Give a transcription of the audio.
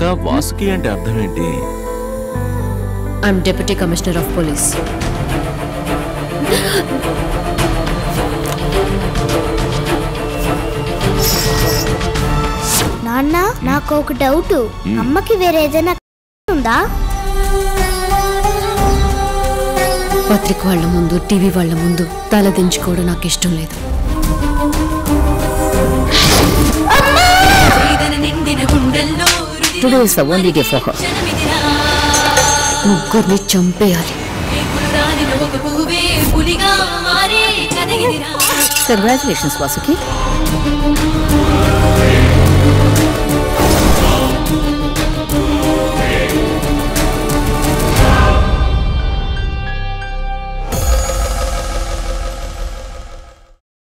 అక్క వాసుకి అంటే అర్థం ఏంటి I'm deputy commissioner of police నాన్న నాకు ఒక డౌట్ అమ్మకి వేరే ఏదైనా ఉందా పత్రిక వాళ్ళ ముందు టీవీ వాళ్ళ ముందు తల దించుకోవడం నాకు ఇష్టం లేదు today is the only day for her ముగ్గురిని చంపేయాలి కంగ్రాచులేషన్స్ వాసుకి